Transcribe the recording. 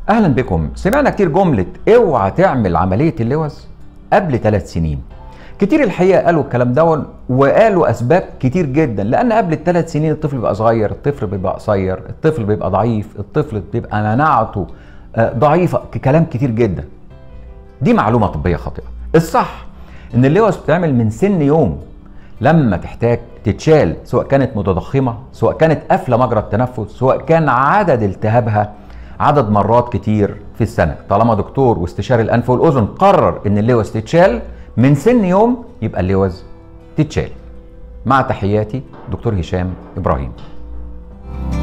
اهلا بكم سمعنا كتير جمله اوعى تعمل عمليه اللوز قبل ثلاث سنين كتير الحقيقه قالوا الكلام ده وقالوا اسباب كتير جدا لان قبل الثلاث سنين الطفل بيبقى صغير الطفل بيبقى قصير الطفل بيبقى ضعيف الطفل بيبقى مناعته آه، ضعيفه كلام كتير جدا دي معلومه طبيه خاطئه الصح ان اللوز بتعمل من سن يوم لما تحتاج تتشال سواء كانت متضخمه سواء كانت قافله مجرى التنفس سواء كان عدد التهابها عدد مرات كتير في السنه طالما دكتور واستشاري الانف والاذن قرر ان اللوز تتشال من سن يوم يبقى اللوز تتشال مع تحياتي دكتور هشام ابراهيم